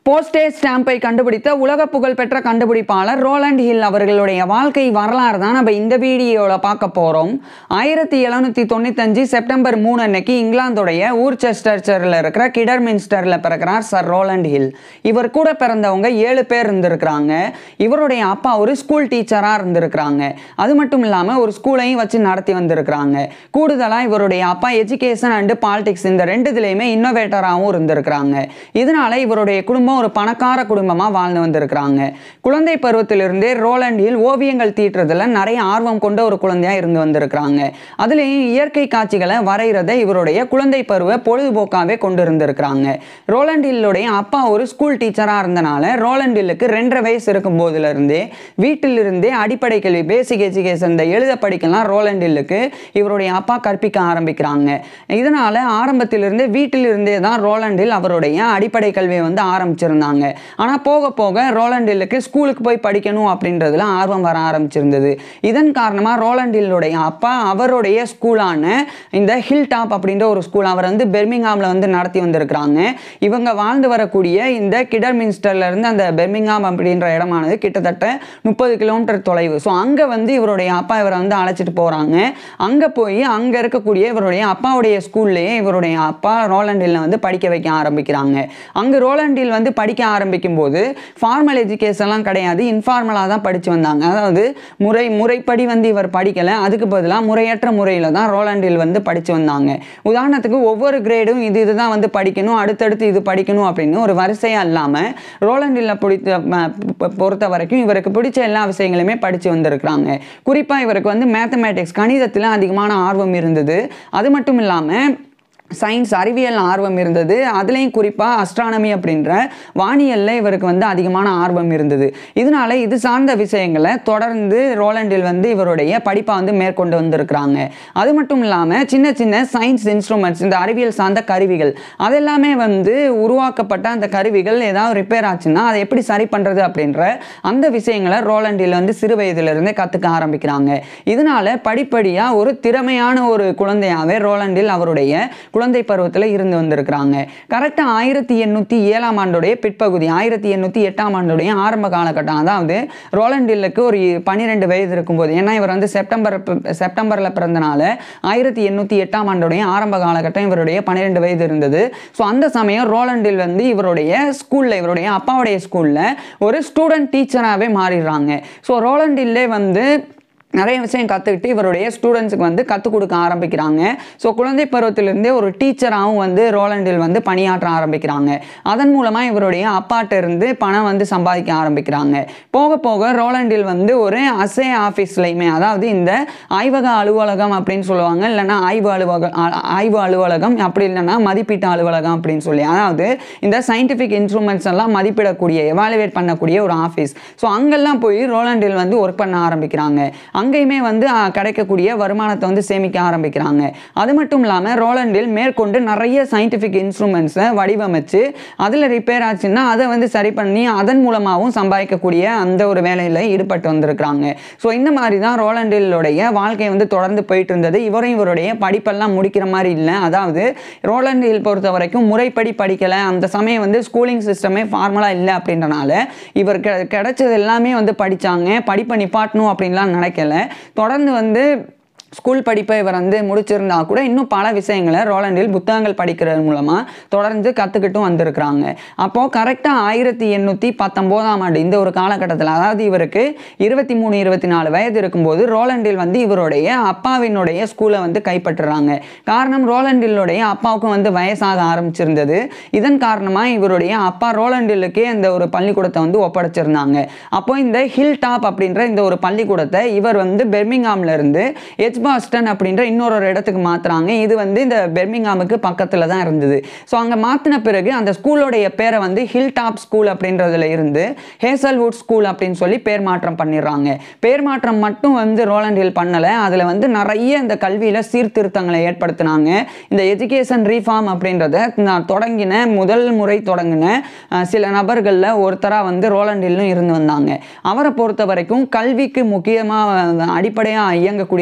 postage ஸ்டாம்பை கண்டுபிடித்த உலக புகழ்பெற்ற கண்டுபிடிப்பாளர் ரோலண்ட் ஹில் அவர்களுடைய வாழ்க்கை வரலாறு தான் நம்ம இந்த வீடியோவில் பார்க்க போகிறோம் ஆயிரத்தி எழுநூற்றி தொண்ணூத்தஞ்சு செப்டம்பர் மூணு அன்னைக்கு இங்கிலாந்துடைய ஊர்செஸ்டர்ச்சரில் இருக்கிற கிடர்மின்ஸ்டரில் பிறக்கிறார் சர் ரோலண்ட் ஹில் இவர் கூட பிறந்தவங்க ஏழு பேர் இருந்திருக்கிறாங்க இவருடைய அப்பா ஒரு ஸ்கூல் டீச்சராக இருந்திருக்கிறாங்க அது மட்டும் இல்லாமல் ஒரு ஸ்கூலையும் வச்சு நடத்தி வந்திருக்கிறாங்க கூடுதலாக இவருடைய அப்பா எஜுகேஷன் அண்டு பாலிடிக்ஸ் இந்த ரெண்டுத்துலேயுமே இன்னோவேட்டராகவும் இருந்திருக்கிறாங்க இதனால இவருடைய குடும்பம் ஒரு பணக்கார குடும்பமாக வாழ்ந்து வந்திருக்கிறாங்க குழந்தை பருவத்திலிருந்தே ரோலண்ட் ஹில் ஓவியங்கள் தீட்டுறதுல நிறைய ஆர்வம் கொண்ட ஒரு குழந்தையா இருந்து வந்திருக்கிறாங்க அதுலேயும் இயற்கை காட்சிகளை வரைகிறத இவருடைய குழந்தை பருவ பொழுதுபோக்காகவே கொண்டு இருந்திருக்கிறாங்க ரோலண்ட் ஹில்லுடைய அப்பா ஒரு ஸ்கூல் டீச்சராக இருந்தனால ரோலண்ட் ஹில்லுக்கு ரெண்டரை வயசு இருக்கும் போதிலிருந்தே வீட்டிலிருந்தே அடிப்படை கல்வி பேசிக் எஜுகேஷன் இந்த எழுத படிக்கலாம் ரோலண்ட் ஹில்லுக்கு இவருடைய அப்பா கற்பிக்க ஆரம்பிக்கிறாங்க இதனால ஆரம்பத்திலிருந்தே வீட்டிலிருந்தே தான் ரோலண்ட் ஹில் அவருடைய அடிப்படை கல்வியை வந்து ஆரம்பிச்சிருந்தாங்க ஆனால் போக போக ரோலண்ட் ஹில்லுக்கு ஸ்கூலுக்கு போய் படிக்கணும் அப்படின்றதுல ஆர்வம் வர ஆரம்பிச்சிருந்தது இதன் காரணமாக ரோலண்ட் ஹில்லுடைய அப்பா அவருடைய ஸ்கூலான இந்த ஹில் டாப் அப்படின்ற ஒரு ஸ்கூல் அவர் வந்து பெர்மிங்ஹாமில் வந்து நடத்தி வந்திருக்கிறாங்க இவங்க வாழ்ந்து வரக்கூடிய இந்த கிடர்மின்ஸ்டர்ல இருந்து அந்த பெர்மிங்ஹாம் அப்படின்ற இடமானது கிட்டத்தட்ட முப்பது கிலோமீட்டர் தொலைவு ஸோ அங்கே வந்து இவருடைய அப்பா இவரை வந்து அழைச்சிட்டு போகிறாங்க அங்கே போய் அங்கே இருக்கக்கூடிய இவருடைய அப்பாவுடைய ஸ்கூல்லையே இவருடைய அப்பா ரோலண்ட் ஹில்ல வந்து படிக்க வைக்க ஆரம்பிக்கிறாங்க அங்கே ரோலண்ட் ஹில் வந்து படிக்க ஆரம்பிக்கும் போது ஃபார்மல் எஜுகேஷன்லாம் கிடையாது இன்ஃபார்மலாக தான் படித்து வந்தாங்க அதாவது முறை முறைப்படி வந்து இவர் படிக்கலை அதுக்கு பதிலாக முறையற்ற முறையில் தான் ரோலண்ட் ஹில் வந்து படித்து வந்தாங்க உதாரணத்துக்கு ஒவ்வொரு கிரேடும் இது இதுதான் வந்து படிக்கணும் அடுத்தடுத்து இது படிக்கணும் அப்படின்னு ஒரு வரிசையாக இல்லாமல் ரோலண்ட் ஹில்ல பிடித்த ம- பொ- பொறுத்த வரைக்கும் இவருக்கு பிடிச்ச எல்லா விஷயங்களுமே படித்து வந்திருக்கிறாங்க குறிப்பாக இவருக்கு வந்து மேத்தமேட்டிக்ஸ் கணிதத்தில் அதிகமான ஆர்வம் இருந்தது அது மட்டும் இல்லாமல் சயின்ஸ் அறிவியல் ஆர்வம் இருந்தது அதுலேயும் குறிப்பாக அஸ்ட்ரானமி அப்படின்ற வானியலில் இவருக்கு வந்து அதிகமான ஆர்வம் இருந்தது இதனால இது சார்ந்த விஷயங்களை தொடர்ந்து ரோலண்டில் வந்து இவருடைய படிப்பை வந்து மேற்கொண்டு வந்திருக்கிறாங்க அது மட்டும் இல்லாமல் சின்ன சின்ன சயின்ஸ் இன்ஸ்ட்ருமெண்ட்ஸ் இந்த அறிவியல் சார்ந்த கருவிகள் அதெல்லாமே வந்து உருவாக்கப்பட்ட அந்த கருவிகள் ஏதாவது ரிப்பேர் ஆச்சுன்னா அதை எப்படி சரி பண்ணுறது அப்படின்ற அந்த விஷயங்களை ரோலண்டில் வந்து சிறு வயதிலிருந்தே கற்றுக்க ஆரம்பிக்கிறாங்க இதனால படிப்படியாக ஒரு திறமையான ஒரு குழந்தையாகவே ரோலண்டில் அவருடைய குழந்தை பருவத்தில் இருந்து வந்திருக்கிறாங்க கரெக்டாக ஆயிரத்தி எண்ணூற்றி ஏழாம் ஆண்டுடைய பிற்பகுதி ஆயிரத்தி எண்ணூற்றி எட்டாம் ஆண்டுடைய ஆரம்ப காலகட்டம் அதாவது ரோலண்டில்லுக்கு ஒரு பன்னிரெண்டு வயது இருக்கும்போது ஏன்னா இவர் வந்து செப்டம்பர் செப்டம்பரில் பிறந்தனால ஆயிரத்தி எண்ணூற்றி எட்டாம் ஆண்டுடைய ஆரம்ப காலகட்டம் இவருடைய பன்னிரெண்டு வயது இருந்தது ஸோ அந்த சமயம் ரோலண்டில் வந்து இவருடைய ஸ்கூலில் இவருடைய அப்பாவுடைய ஸ்கூலில் ஒரு ஸ்டூடெண்ட் டீச்சராகவே மாறிடுறாங்க ஸோ ரோலண்டில்லே வந்து நிறைய விஷயம் கற்றுக்கிட்டு இவருடைய ஸ்டூடெண்ட்ஸுக்கு வந்து கற்றுக் கொடுக்க ஆரம்பிக்கிறாங்க ஸோ குழந்தை பருவத்திலிருந்தே ஒரு டீச்சராகவும் வந்து ரோலண்டில் வந்து பணியாற்ற ஆரம்பிக்கிறாங்க அதன் மூலமாக இவருடைய அப்பாட்ட இருந்து பணம் வந்து சம்பாதிக்க ஆரம்பிக்கிறாங்க போக போக ரோலண்டில் வந்து ஒரு அசே ஆஃபீஸ்லையுமே அதாவது இந்த ஆய்வக அலுவலகம் அப்படின்னு சொல்லுவாங்க இல்லைன்னா ஆய்வு அலுவலகம் ஆ- ஆய்வு அலுவலகம் அப்படி இல்லைன்னா மதிப்பீட்டு அலுவலகம் அப்படின்னு சொல்லி அதாவது இந்த சயின்டிஃபிக் இன்ஸ்ட்ருமெண்ட்ஸ் எல்லாம் மதிப்பிடக்கூடிய எவாலுவேட் பண்ணக்கூடிய ஒரு ஆஃபீஸ் ஸோ அங்கெல்லாம் போய் ரோலண்டில் வந்து ஒர்க் பண்ண ஆரம்பிக்கிறாங்க அங்கேயுமே வந்து ஆ, கிடைக்கக்கூடிய வருமானத்தை வந்து சேமிக்க ஆரம்பிக்கிறாங்க அது மட்டும் இல்லாமல் ரோலண்டில் மேற்கொண்டு நிறைய சயின்டிஃபிக் இன்ஸ்ட்ருமெண்ட்ஸை வடிவமைச்சு அதில் ரிப்பேர் ஆச்சுன்னா அதை வந்து சரி பண்ணி அதன் மூலமாகவும் சம்பாதிக்கக்கூடிய அந்த ஒரு வேலையில் ஈடுபட்டு வந்திருக்கிறாங்க ஸோ இந்த மாதிரி தான் ரோலண்டிலுடைய வாழ்க்கை வந்து தொடர்ந்து போயிட்டு இருந்தது இவரும் இவருடைய படிப்பெல்லாம் முடிக்கிற மாதிரி இல்லை அதாவது ரோலண்டில் பொறுத்த வரைக்கும் முறைப்படி படிக்கலை அந்த சமயம் வந்து ஸ்கூலிங் சிஸ்டமே ஃபார்மலாக இல்லை அப்படின்றனால இவர் கெ கிடைச்சது எல்லாமே வந்து படித்தாங்க படிப்பை நிப்பாட்டணும் அப்படின்லாம் நினைக்கல தொடர்ந்து வந்து ஸ்கூல் படிப்பை இவர் வந்து முடிச்சிருந்தா கூட இன்னும் பல விஷயங்களை ரோலண்டில் புத்தகங்கள் படிக்கிறது மூலமாக தொடர்ந்து கற்றுக்கிட்டும் வந்திருக்கிறாங்க அப்போது கரெக்டாக ஆயிரத்தி எண்ணூற்றி பத்தொம்போதாம் ஆண்டு இந்த ஒரு காலகட்டத்தில் அதாவது இவருக்கு இருபத்தி மூணு இருபத்தி நாலு வயது இருக்கும்போது ரோலண்டில் வந்து இவருடைய அப்பாவினுடைய ஸ்கூலை வந்து கைப்பற்றுறாங்க காரணம் ரோலண்டிலுடைய அப்பாவுக்கும் வந்து வயசாக ஆரம்பிச்சிருந்தது இதன் காரணமாக இவருடைய அப்பா ரோலண்டிலுக்கே அந்த ஒரு பள்ளிக்கூடத்தை வந்து ஒப்படைச்சிருந்தாங்க அப்போ இந்த ஹில் டாப் அப்படின்ற இந்த ஒரு பள்ளிக்கூடத்தை இவர் வந்து பெர்மிங்ஹாம்ல இருந்து எஜ்பாஸ்டன் அப்படின்ற இன்னொரு ஒரு இடத்துக்கு மாத்துறாங்க இது வந்து இந்த பெர்மிங்ஹாமுக்கு பக்கத்தில் தான் இருந்தது ஸோ அங்கே மாற்றின பிறகு அந்த ஸ்கூலோடைய பேரை வந்து ஹில் டாப் ஸ்கூல் அப்படின்றதுல இருந்து ஹேசல்வுட் ஸ்கூல் அப்படின்னு சொல்லி பேர் மாற்றம் பண்ணிடுறாங்க பேர் மாற்றம் மட்டும் வந்து ரோலண்ட் ஹில் பண்ணலை அதில் வந்து நிறைய இந்த கல்வியில் சீர்திருத்தங்களை ஏற்படுத்தினாங்க இந்த எஜுகேஷன் ரீஃபார்ம் அப்படின்றத நான் தொடங்கின முதல் முறை தொடங்கின அஹ், சில நபர்களில் ஒருத்தராக வந்து ரோலண்ட் ஹில்லும் இருந்து வந்தாங்க அவரை பொறுத்த வரைக்கும் கல்விக்கு முக்கியமாக அடிப்படையாக இயங்கக்கூடிய வந்து ஒழுக்கம்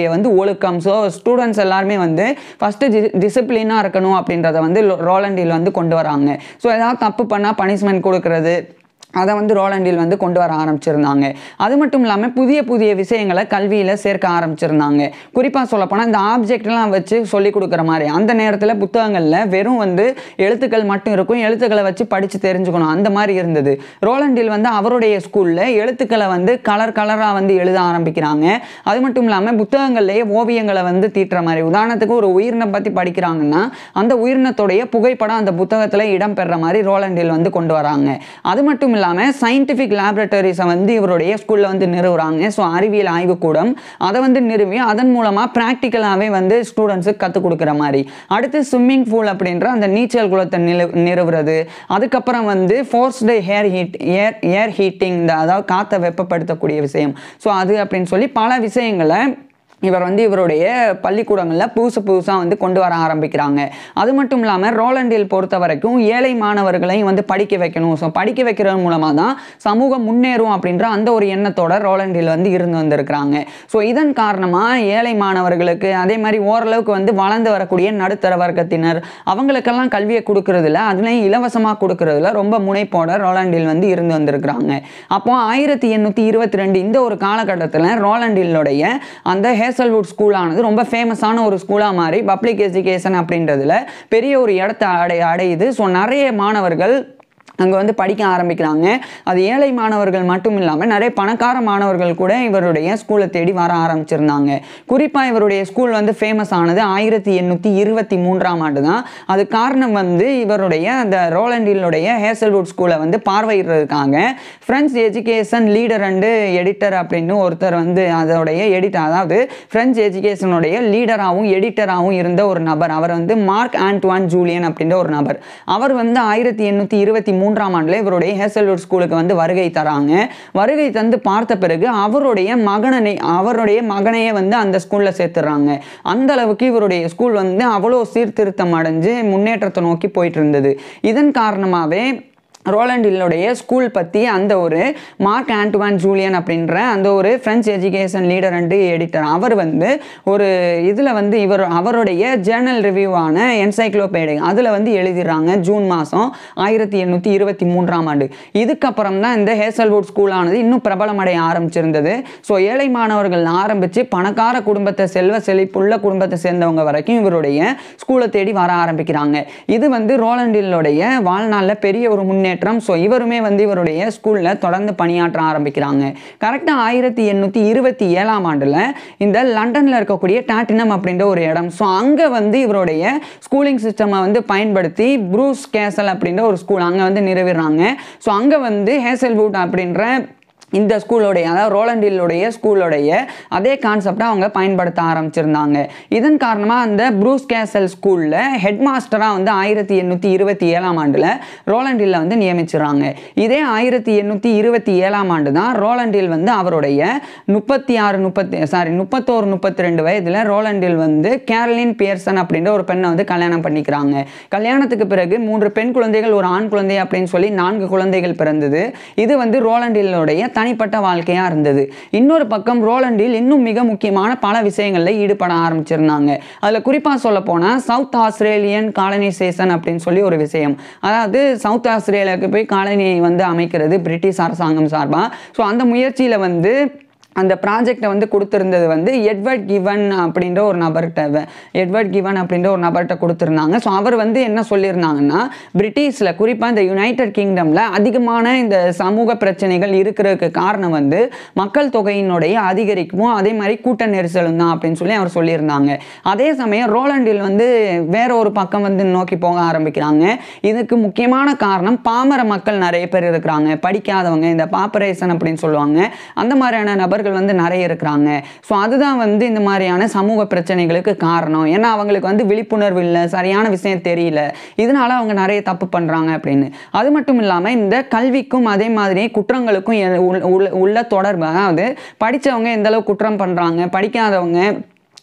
ஒழுக்கம் ஸோ ஸ்டூடெண்ட்ஸ் எல்லாருமே வந்து ஃபஸ்ட்டு டிசிப்ளினாக இருக்கணும் அப்படின்றத வந்து ரோலண்டில் வந்து கொண்டு வராங்க ஸோ ஏதாவது தப்பு பண்ணால் பனிஷ்மெண்ட் கொடுக்கறது அதை வந்து ரோலண்டில் வந்து கொண்டு வர ஆரம்பிச்சிருந்தாங்க அது மட்டும் இல்லாமல் புதிய புதிய விஷயங்களை கல்வியில் சேர்க்க ஆரம்பிச்சிருந்தாங்க குறிப்பாக சொல்லப்போனால் இந்த ஆப்ஜெக்ட்லாம் வச்சு சொல்லி கொடுக்குற மாதிரி அந்த நேரத்தில் புத்தகங்களில் வெறும் வந்து எழுத்துக்கள் மட்டும் இருக்கும் எழுத்துக்களை வச்சு படித்து தெரிஞ்சுக்கணும் அந்த மாதிரி இருந்தது ரோலண்டில் வந்து அவருடைய ஸ்கூலில் எழுத்துக்களை வந்து கலர் கலராக வந்து எழுத ஆரம்பிக்கிறாங்க அது மட்டும் இல்லாமல் புத்தகங்கள்லேயே ஓவியங்களை வந்து தீட்டுற மாதிரி உதாரணத்துக்கு ஒரு உயிரினம் பற்றி படிக்கிறாங்கன்னா அந்த உயிரினத்துடைய புகைப்படம் அந்த புத்தகத்தில் இடம்பெற மாதிரி ரோலண்டில் வந்து கொண்டு வராங்க அது மட்டும் இல்லாமல் சயின்டிஃபிக் லேபரட்டரிஸை வந்து இவருடைய ஸ்கூலில் வந்து நிறுவுறாங்க ஸோ அறிவியல் ஆய்வுக்கூடம் அதை வந்து நிறுவி அதன் மூலமாக ப்ராக்டிக்கலாகவே வந்து ஸ்டூடெண்ட்ஸுக்கு கற்றுக் கொடுக்குற மாதிரி அடுத்து ஸ்விம்மிங் பூல் அப்படின்ற அந்த நீச்சல் குளத்தை நில நிறுவுறது அதுக்கப்புறம் வந்து forced air heat air air heating இந்த அதாவது காற்றை வெப்பப்படுத்தக்கூடிய விஷயம் ஸோ அது அப்படின்னு சொல்லி பல விஷயங்களை இவர் வந்து இவருடைய பள்ளிக்கூடங்களில் புதுசு புதுசாக வந்து கொண்டு வர ஆரம்பிக்கிறாங்க அது மட்டும் இல்லாமல் ரோலண்டில் பொறுத்த வரைக்கும் ஏழை மாணவர்களையும் வந்து படிக்க வைக்கணும் ஸோ படிக்க வைக்கிறது மூலமாக தான் சமூகம் முன்னேறும் அப்படின்ற அந்த ஒரு எண்ணத்தோட ரோலண்டில் வந்து இருந்து வந்திருக்கிறாங்க ஸோ இதன் காரணமாக ஏழை மாணவர்களுக்கு அதே மாதிரி ஓரளவுக்கு வந்து வளர்ந்து வரக்கூடிய நடுத்தர வர்க்கத்தினர் அவங்களுக்கெல்லாம் கல்வியை கொடுக்கறதுல அதுலேயும் இலவசமாக கொடுக்கறதுல ரொம்ப முனைப்போட ரோலண்டில் வந்து இருந்து வந்திருக்கிறாங்க அப்போ ஆயிரத்தி எண்ணூற்றி இருபத்தி ரெண்டு இந்த ஒரு காலகட்டத்தில் ரோலண்டிலுடைய அந்த ஹேசல்வுட் ஸ்கூலானது ரொம்ப ஃபேமஸான ஒரு ஸ்கூலாக மாறி பப்ளிக் எஜுகேஷன் அப்படின்றதுல பெரிய ஒரு இடத்த அடை அடையுது ஸோ நிறைய மாணவர்கள் அங்கே வந்து படிக்க ஆரம்பிக்கிறாங்க அது ஏழை மாணவர்கள் மட்டும் இல்லாமல் நிறைய பணக்கார மாணவர்கள் கூட இவருடைய ஸ்கூலை தேடி வர ஆரம்பிச்சிருந்தாங்க குறிப்பாக இவருடைய ஸ்கூல் வந்து ஃபேமஸ் ஆனது ஆயிரத்தி எண்ணூற்றி இருபத்தி மூன்றாம் ஆண்டு தான் அது காரணம் வந்து இவருடைய அந்த ரோலண்டிலுடைய ஹேசல்வுட் ஸ்கூலை வந்து பார்வையிடுறதுக்காக French education leader and editor அப்படின்னு ஒருத்தர் வந்து அதோடைய எடிட்டர் அதாவது ஃப்ரெஞ்ச் எஜுகேஷனுடைய லீடராகவும் எடிட்டராகவும் இருந்த ஒரு நபர் அவர் வந்து மார்க் ஆண்ட்வான் ஜூலியன் அப்படின்ற ஒரு நபர் அவர் வந்து ஆயிரத்தி எண்ணூற்றி இருபத்தி மூன்றாம் ஆண்டில் இவருடைய ஹேசல்வுட் ஸ்கூலுக்கு வந்து வருகை தராங்க வருகை தந்து பார்த்த பிறகு அவருடைய மகனை அவருடைய மகனையே வந்து அந்த ஸ்கூலில் சேர்த்துறாங்க அந்த அளவுக்கு இவருடைய ஸ்கூல் வந்து அவ்வளோ சீர்திருத்தம் அடைஞ்சு முன்னேற்றத்தை நோக்கி போயிட்டு இருந்தது இதன் காரணமாகவே ரோலண்டிலுடைய ஸ்கூல் பற்றி அந்த ஒரு மார்க் ஆண்ட்வான் ஜூலியன் அப்படின்ற அந்த ஒரு French education leader and editor அவர் வந்து ஒரு இதில் வந்து இவர் அவருடைய ஜேர்னல் ரிவ்யூவான என்சைக்ளோபேடிக் அதில் வந்து எழுதிடுறாங்க ஜூன் மாதம் ஆயிரத்தி எண்ணூற்றி இருபத்தி மூன்றாம் ஆண்டு இதுக்கப்புறம் தான் இந்த ஹேசல்வுட் ஸ்கூலானது இன்னும் பிரபலமடைய ஆரம்பிச்சிருந்தது ஸோ ஏழை மாணவர்கள் ஆரம்பித்து பணக்கார குடும்பத்தை செல்வ செழிப்புள்ள குடும்பத்தை சேர்ந்தவங்க வரைக்கும் இவருடைய ஸ்கூலை தேடி வர ஆரம்பிக்கிறாங்க இது வந்து ரோலண்டிலுடைய வாழ்நாளில் பெரிய ஒரு முன்னேற்றம் ஸோ இவருமே வந்து இவருடைய ஸ்கூலில் தொடர்ந்து பணியாற்ற ஆரம்பிக்கிறாங்க கரெக்டாக ஆயிரத்தி எண்ணூற்றி இருபத்தி ஏழாம் ஆண்டில் இந்த லண்டனில் இருக்கக்கூடிய டாட்டினம் அப்படின்ற ஒரு இடம் ஸோ அங்கே வந்து இவருடைய ஸ்கூலிங் சிஸ்டமை வந்து பயன்படுத்தி ப்ரூஸ் கேசல் அப்படின்ற ஒரு ஸ்கூல் அங்கே வந்து நிறுவிடுறாங்க ஸோ அங்கே வந்து ஹேசல்வுட் அப்படின்ற இந்த ஸ்கூலோடைய அதாவது ரோலண்டிலுடைய ஸ்கூலோடைய அதே கான்செப்டை அவங்க பயன்படுத்த ஆரம்பிச்சிருந்தாங்க இதன் காரணமாக அந்த ப்ரூஸ் கேசல் ஸ்கூலில் ஹெட் மாஸ்டராக வந்து ஆயிரத்தி எண்ணூற்றி இருபத்தி ஏழாம் ஆண்டில் ரோலண்டில் வந்து நியமிச்சிடுறாங்க இதே ஆயிரத்தி எண்ணூற்றி இருபத்தி ஏழாம் ஆண்டு தான் ரோலண்டில் வந்து அவருடைய முப்பத்தி ஆறு முப்பத்தி சாரி முப்பத்தோரு முப்பத்தி ரெண்டு வயதில் ரோலண்டில் வந்து கேரலின் பியர்சன் அப்படின்ற ஒரு பெண்ணை வந்து கல்யாணம் பண்ணிக்கிறாங்க கல்யாணத்துக்கு பிறகு மூன்று பெண் குழந்தைகள் ஒரு ஆண் குழந்தை அப்படின்னு சொல்லி நான்கு குழந்தைகள் பிறந்தது இது வந்து ரோலண்டிலுடைய தனிப்பட்ட வாழ்க்கையாக இருந்தது இன்னொரு பக்கம் ரோலண்டில் இன்னும் மிக முக்கியமான பல விஷயங்களில் ஈடுபட ஆரம்பிச்சிருந்தாங்க அதில் குறிப்பாக சொல்ல போனால் சவுத் ஆஸ்திரேலியன் காலனைசேஷன் அப்படின்னு சொல்லி ஒரு விஷயம் அதாவது சவுத் ஆஸ்திரேலியாவுக்கு போய் காலனி வந்து அமைக்கிறது பிரிட்டிஷ் அரசாங்கம் சார்பாக ஸோ அந்த முயற்சியில் வந்து அந்த ப்ராஜெக்டை வந்து கொடுத்துருந்தது வந்து எட்வர்ட் கிவன் அப்படின்ற ஒரு நபர்கிட்ட வ- எட்வர்ட் கிவன் அப்படின்ற ஒரு நபர்கிட்ட கொடுத்துருந்தாங்க ஸோ அவர் வந்து என்ன சொல்லியிருந்தாங்கன்னா பிரிட்டிஷில் குறிப்பாக இந்த யுனைடெட் கிங்டமில் அதிகமான இந்த சமூக பிரச்சனைகள் இருக்கிறதுக்கு காரணம் வந்து மக்கள் தொகையினுடைய அதிகரிப்பும் அதே மாதிரி கூட்ட நெரிசலும் தான் அப்படின்னு சொல்லி அவர் சொல்லியிருந்தாங்க அதே சமயம் ரோலண்டில் வந்து வேற ஒரு பக்கம் வந்து நோக்கி போக ஆரம்பிக்கிறாங்க இதுக்கு முக்கியமான காரணம் பாமர மக்கள் நிறைய பேர் இருக்கிறாங்க படிக்காதவங்க இந்த பாப்பரேசன் அப்படின்னு சொல்லுவாங்க அந்த மாதிரியான நபர்கள் வந்து நிறைய இருக்கிறாங்க ஸோ அதுதான் வந்து இந்த மாதிரியான சமூக பிரச்சனைகளுக்கு காரணம் ஏன்னா அவங்களுக்கு வந்து விழிப்புணர்வு இல்லை சரியான விஷயம் தெரியல இதனால அவங்க நிறைய தப்பு பண்ணுறாங்க அப்படின்னு அது மட்டும் இல்லாமல் இந்த கல்விக்கும் அதே மாதிரி குற்றங்களுக்கும் எ- உள்ள- உள்ள- உள்ள தொடர்பு அதாவது படித்தவங்க எந்த அளவு குற்றம் பண்ணுறாங்க படிக்காதவங்க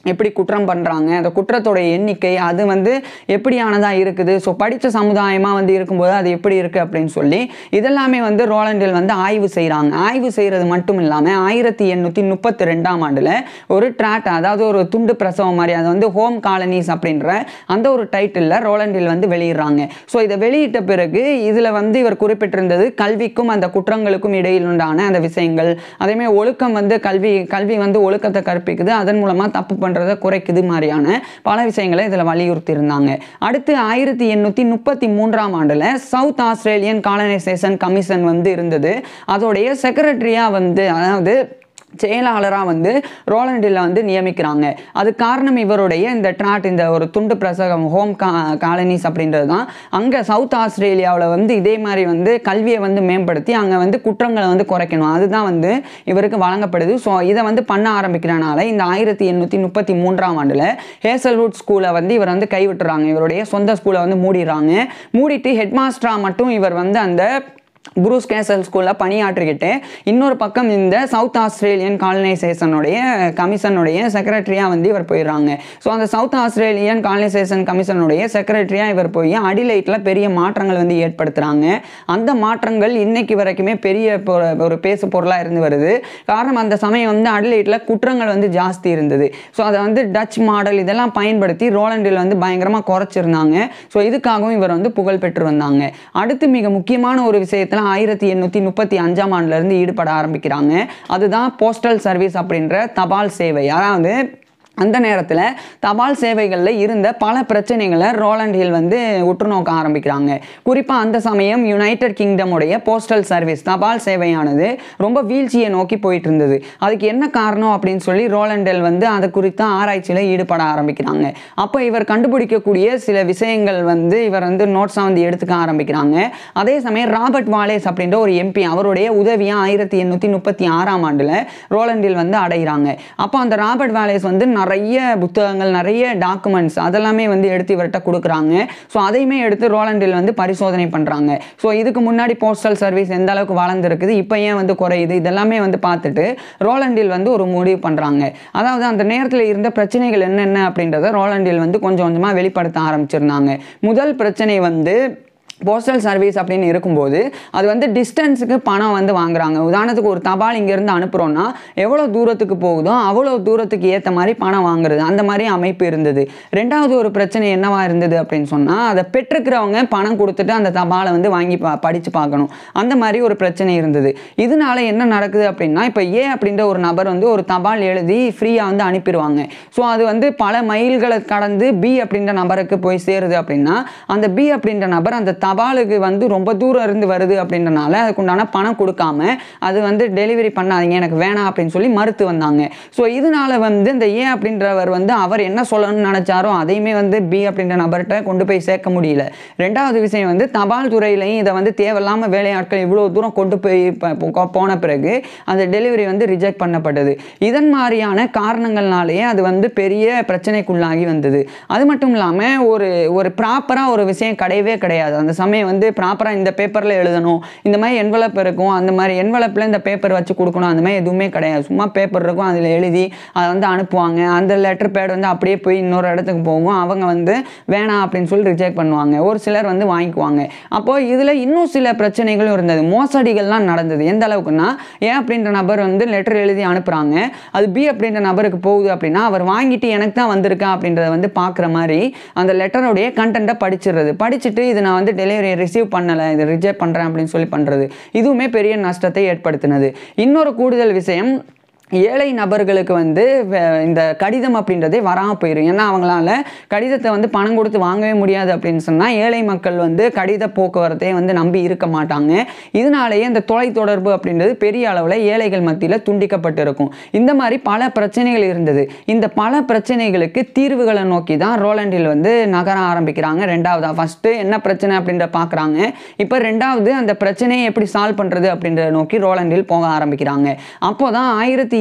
எப்படி குற்றம் பண்ணுறாங்க அந்த குற்றத்தோட எண்ணிக்கை அது வந்து எப்படியானதாக இருக்குது ஸோ படித்த சமுதாயமாக வந்து இருக்கும்போது அது எப்படி இருக்குது அப்படின்னு சொல்லி இதெல்லாமே வந்து ரோலண்டில் வந்து ஆய்வு செய்கிறாங்க ஆய்வு செய்கிறது மட்டும் இல்லாமல் ஆயிரத்தி எண்ணூற்றி முப்பத்தி ரெண்டாம் ஆண்டில் ஒரு ட்ராட் அதாவது ஒரு துண்டு பிரசவம் மாதிரி அது வந்து ஹோம் காலனிஸ் அப்படின்ற அந்த ஒரு டைட்டிலில் ரோலண்டில் வந்து வெளியிடுறாங்க ஸோ இதை வெளியிட்ட பிறகு இதில் வந்து இவர் குறிப்பிட்டிருந்தது கல்விக்கும் அந்த குற்றங்களுக்கும் இடையில் உண்டான அந்த விஷயங்கள் அதேமாதிரி ஒழுக்கம் வந்து கல்வி கல்வி வந்து ஒழுக்கத்தை கற்பிக்குது அதன் மூலமாக தப்பு பண்ணுறதை குறைக்குது மாதிரியான பல விஷயங்களை இதில் வலியுறுத்தி இருந்தாங்க அடுத்து ஆயிரத்தி எண்ணூற்றி முப்பத்தி மூன்றாம் ஆண்டில் சவுத் ஆஸ்திரேலியன் காலனைசேஷன் கமிஷன் வந்து இருந்தது அதோடைய செக்ரட்டரியாக வந்து அதாவது செயலாளராக வந்து ரோலண்டில் வந்து நியமிக்கிறாங்க அது காரணம் இவருடைய இந்த ட்ராட் இந்த ஒரு துண்டு பிரசகம் ஹோம் கா காலனிஸ் அப்படின்றது தான் அங்கே சவுத் ஆஸ்திரேலியாவில் வந்து இதே மாதிரி வந்து கல்வியை வந்து மேம்படுத்தி அங்கே வந்து குற்றங்களை வந்து குறைக்கணும் அதுதான் வந்து இவருக்கு வழங்கப்படுது ஸோ இதை வந்து பண்ண ஆரம்பிக்கிறனால இந்த ஆயிரத்தி எண்ணூற்றி முப்பத்தி மூன்றாம் ஆண்டில் ஹேசல்வுட் ஸ்கூலை வந்து இவர் வந்து கைவிட்டுறாங்க இவருடைய சொந்த ஸ்கூலை வந்து மூடிடுறாங்க மூடிட்டு ஹெட் மாஸ்டராக மட்டும் இவர் வந்து அந்த புரூஸ் கேசல் ஸ்கூலில் பணியாற்றிக்கிட்டு இன்னொரு பக்கம் இந்த சவுத் ஆஸ்திரேலியன் காலனைசேஷனுடைய கமிஷனுடைய செக்ரட்டரியாக வந்து இவர் போயிடுறாங்க ஸோ அந்த சவுத் ஆஸ்திரேலியன் காலனைசேஷன் கமிஷனுடைய செக்ரட்டரியாக இவர் போய் அடிலைட்டில் பெரிய மாற்றங்கள் வந்து ஏற்படுத்துகிறாங்க அந்த மாற்றங்கள் இன்னைக்கு வரைக்குமே பெரிய பொ- ஒரு பேசு பொருளாக இருந்து வருது காரணம் அந்த சமயம் வந்து அடிலைட்டில் குற்றங்கள் வந்து ஜாஸ்தி இருந்தது ஸோ அதை வந்து டச் மாடல் இதெல்லாம் பயன்படுத்தி ரோலண்டில் வந்து பயங்கரமாக குறைச்சிருந்தாங்க ஸோ இதுக்காகவும் இவர் வந்து புகழ் பெற்று வந்தாங்க அடுத்து மிக முக்கியமான ஒரு விஷயத்தில் ஆயிரத்தி எண்ணூற்றி முப்பத்தி அஞ்சாம் ஆண்டுலேருந்து ஈடுபட ஆரம்பிக்கிறாங்க அதுதான் போஸ்டல் சர்வீஸ் அப்படின்ற தபால் சேவை அதாவது அந்த நேரத்தில் தபால் சேவைகளில் இருந்த பல பிரச்சனைகளை ரோலண்ட் ஹில் வந்து உற்று நோக்க ஆரம்பிக்கிறாங்க குறிப்பாக அந்த சமயம் யுனைடெட் கிங்டமுடைய போஸ்டல் சர்வீஸ் தபால் சேவையானது ரொம்ப வீழ்ச்சியை நோக்கி போயிட்டு இருந்தது அதுக்கு என்ன காரணம் அப்படின்னு சொல்லி ரோலண்டல் வந்து அது குறித்த ஆராய்ச்சியில் ஈடுபட ஆரம்பிக்கிறாங்க அப்போ இவர் கண்டுபிடிக்கக்கூடிய சில விஷயங்கள் வந்து இவர் வந்து நோட்ஸாக வந்து எடுத்துக்க ஆரம்பிக்கிறாங்க அதே சமயம் ராபர்ட் வாலேஸ் அப்படின்ற ஒரு எம்பி அவருடைய உதவியாக ஆயிரத்தி எண்ணூற்றி முப்பத்தி ஆறாம் ஆண்டில் ரோலண்டில் வந்து அடைகிறாங்க அப்போ அந்த ராபர்ட் வாலேஸ் வந்து நிறைய புத்தகங்கள் நிறைய டாக்குமெண்ட்ஸ் அதெல்லாமே வந்து எடுத்து இவர்கிட்ட கொடுக்குறாங்க ஸோ அதையுமே எடுத்து ரோலண்டில் வந்து பரிசோதனை பண்ணுறாங்க ஸோ இதுக்கு முன்னாடி போஸ்டல் சர்வீஸ் எந்த அளவுக்கு வளர்ந்துருக்குது இப்போ ஏன் வந்து குறையுது இதெல்லாமே வந்து பார்த்துட்டு ரோலண்டில் வந்து ஒரு முடிவு பண்ணுறாங்க அதாவது அந்த நேரத்தில் இருந்த பிரச்சனைகள் என்னென்ன அப்படின்றத ரோலண்டில் வந்து கொஞ்சம் கொஞ்சமாக வெளிப்படுத்த ஆரம்பிச்சிருந்தாங்க முதல் பிரச்சனை வந்து போஸ்டல் சர்வீஸ் அப்படின்னு இருக்கும்போது அது வந்து டிஸ்டன்ஸுக்கு பணம் வந்து வாங்குறாங்க உதாரணத்துக்கு ஒரு தபால் இங்கேருந்து அனுப்புகிறோன்னா எவ்வளோ தூரத்துக்கு போகுதோ அவ்வளோ தூரத்துக்கு ஏற்ற மாதிரி பணம் வாங்குறது அந்த மாதிரி அமைப்பு இருந்தது ரெண்டாவது ஒரு பிரச்சனை என்னவா இருந்தது அப்படின்னு சொன்னால் அதை பெற்றுக்கிறவங்க பணம் கொடுத்துட்டு அந்த தபாலை வந்து வாங்கி பா படித்து பார்க்கணும் அந்த மாதிரி ஒரு பிரச்சனை இருந்தது இதனால என்ன நடக்குது அப்படின்னா இப்போ ஏ அப்படின்ற ஒரு நபர் வந்து ஒரு தபால் எழுதி ஃப்ரீயாக வந்து அனுப்பிடுவாங்க ஸோ அது வந்து பல மைல்களை கடந்து பி அப்படின்ற நபருக்கு போய் சேருது அப்படின்னா அந்த பி அப்படின்ற நபர் அந்த தபாலுக்கு வந்து ரொம்ப தூரம் இருந்து வருது அப்படின்றனால அதுக்குண்டான பணம் கொடுக்காம அது வந்து டெலிவரி பண்ணாதீங்க எனக்கு வேணாம் அப்படின்னு சொல்லி மறுத்து வந்தாங்க ஸோ இதனால வந்து இந்த ஏ அப்படின்றவர் வந்து அவர் என்ன சொல்லணும்னு நினைச்சாரோ அதையுமே வந்து பி அப்படின்ற நபர்கிட்ட கொண்டு போய் சேர்க்க முடியல ரெண்டாவது விஷயம் வந்து தபால் துறையிலையும் இதை வந்து தேவையில்லாமல் வேலையாட்கள் இவ்வளோ தூரம் கொண்டு போய் ப- போ- போன பிறகு அந்த டெலிவரி வந்து ரிஜெக்ட் பண்ணப்பட்டது இதன் மாதிரியான காரணங்கள்னாலேயே அது வந்து பெரிய பிரச்சனைக்குள்ளாகி வந்தது அது மட்டும் இல்லாமல் ஒரு ஒரு ப்ராப்பராக ஒரு விஷயம் கிடையவே கிடையாது அந்த சமயம் வந்து ப்ராப்பராக இந்த பேப்பரில் எழுதணும் இந்த மாதிரி என்வலப் இருக்கும் அந்த மாதிரி என்வலப்பில் இந்த பேப்பர் வச்சு கொடுக்கணும் அந்த மாதிரி எதுவுமே கிடையாது சும்மா பேப்பர் இருக்கும் அதில் எழுதி அதை வந்து அனுப்புவாங்க அந்த லெட்டர் பேட் வந்து அப்படியே போய் இன்னொரு இடத்துக்கு போகும் அவங்க வந்து வேணாம் அப்படின்னு சொல்லி ரிஜெக்ட் பண்ணுவாங்க ஒரு சிலர் வந்து வாங்கிக்குவாங்க அப்போ இதில் இன்னும் சில பிரச்சனைகளும் இருந்தது மோசடிகள்லாம் நடந்தது எந்த அளவுக்குன்னா ஏன் அப்படின்ற நபர் வந்து லெட்டர் எழுதி அனுப்புகிறாங்க அது பி அப்படின்ற நபருக்கு போகுது அப்படின்னா அவர் வாங்கிட்டு எனக்கு தான் வந்திருக்கா அப்படின்றத வந்து பார்க்குற மாதிரி அந்த லெட்டருடைய கண்டென்ட்டை படிச்சிடுறது படிச்சுட்டு இது நான் வந்து டெலிவரி ரிசீவ் பண்ணலை இது ரிஜெக்ட் பண்ணுறேன் அப்படின்னு சொல்லி பண்ணுறது இதுவுமே பெரிய நஷ்டத்தை ஏற்படுத்தினது இன்னொரு கூடுதல் விஷயம் ஏழை நபர்களுக்கு வந்து வே- இந்த கடிதம் அப்படின்றதே வராமல் போயிடும் ஏன்னா அவங்களால கடிதத்தை வந்து பணம் கொடுத்து வாங்கவே முடியாது அப்படின்னு சொன்னால் ஏழை மக்கள் வந்து கடித போக்குவரத்தை வந்து நம்பி இருக்க மாட்டாங்க இதனாலேயே இந்த தொலைத்தொடர்பு அப்படின்றது பெரிய அளவில் ஏழைகள் மத்தியில் துண்டிக்கப்பட்டிருக்கும் இந்த மாதிரி பல பிரச்சனைகள் இருந்தது இந்த பல பிரச்சனைகளுக்கு தீர்வுகளை நோக்கி தான் ரோலண்டில் வந்து நகர ஆரம்பிக்கிறாங்க ரெண்டாவதா ஃபஸ்ட்டு என்ன பிரச்சனை அப்படின்ற பார்க்குறாங்க இப்போ ரெண்டாவது அந்த பிரச்சனையை எப்படி சால்வ் பண்ணுறது அப்படின்றத நோக்கி ரோலண்டில் போக ஆரம்பிக்கிறாங்க அப்போ தான் ஆயிரத்தி